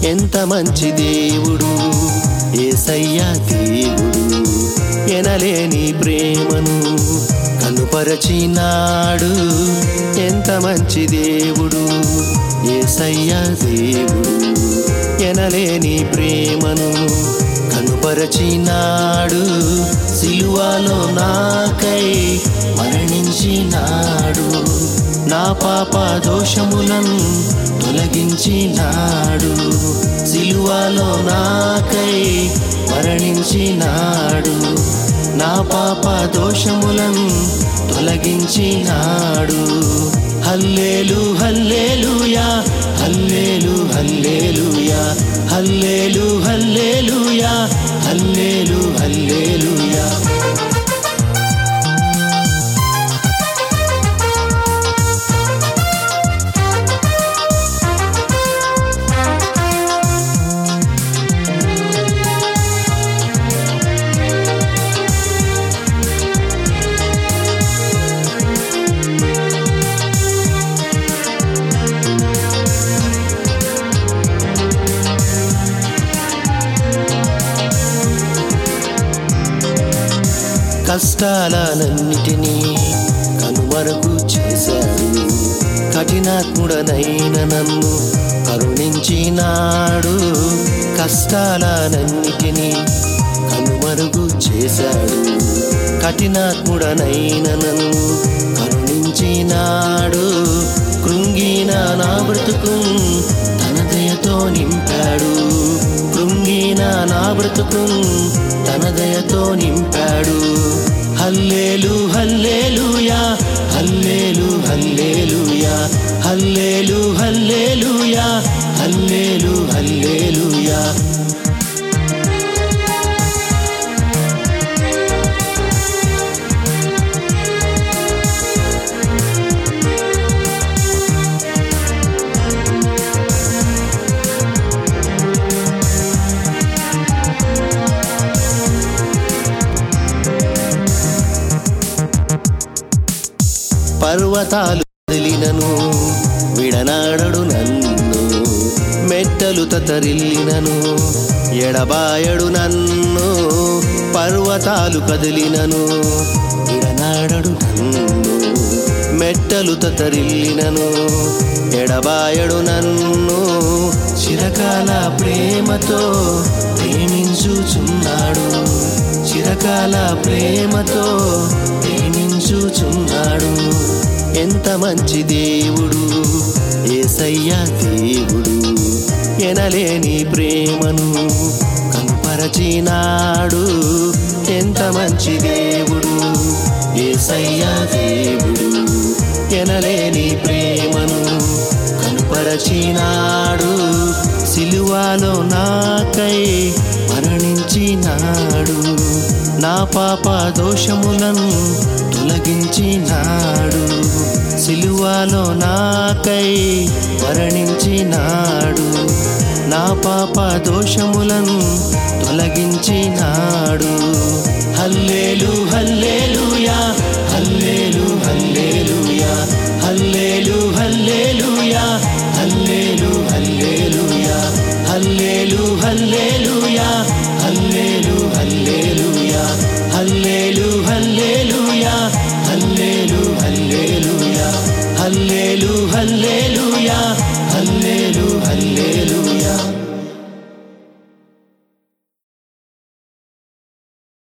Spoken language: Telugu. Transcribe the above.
ఎంత మంచి దేవుడు ఏసయ్యా దేవుడు ఎనలేని ప్రేమను కనుపరచినాడు ఎంత మంచి దేవుడు ఏసయ్యా దేవుడు ఎనలేని ప్రేమను కనుపరచినాడు సిలువలో నాకై మరణించినాడు నా పాప దోషములను తొలగించినాడు సిలువలో నాకై మరణించినాడు నా పాప దోషములను తొలగించినాడు hallelu hallelujah hallelu hallelujah hallelu hallelujah hallelu hallelujah కష్టాలన్నిటినీ కనుమరుగు చేశాడు కఠినాత్ముడనైన నన్ను కరుణించినాడు కష్టాలన్నిటినీ కనుమరుగు చేశాడు కఠినాత్ముడనైన నన్ను కరుణించినాడు కృంగిన నా బ్రతుకు తన దయతో నింపాడు కృంగిన నా బ్రతుకు తన దయతో నింపాడు hallelu hallelujah hallelu hallelujah hallelu hallelujah hallelu hallelujah పర్వతాలు కదిలినను విడనాడడు నన్ను మెట్టలు తతరిల్లినను ఎడబాయడు నన్ను పర్వతాలు కదిలినను విడనాడడు నన్ను మెట్టలు తతరిల్లినను ఎడబాయడు నన్ను చిరకాల ప్రేమతో ప్రేమించుచున్నాడు చిరకాల ప్రేమతో ప్రేమించుచున్నాడు ఎంత మంచి దేవుడు ఏసయ్యా దేవుడు ఎనలేని ప్రేమను కనుపరచినాడు ఎంత మంచి దేవుడు ఏసయ్యా దేవుడు ఎనలేని ప్రేమను కనుపరచినాడు సిలువలో నాకై మరణించినాడు నా పాప దోషములను తొలగించినాడు సిలువలో నాకై మరణించినాడు నా పాప దోషములను తొలగించినాడు హల్లేలు హల్లేలు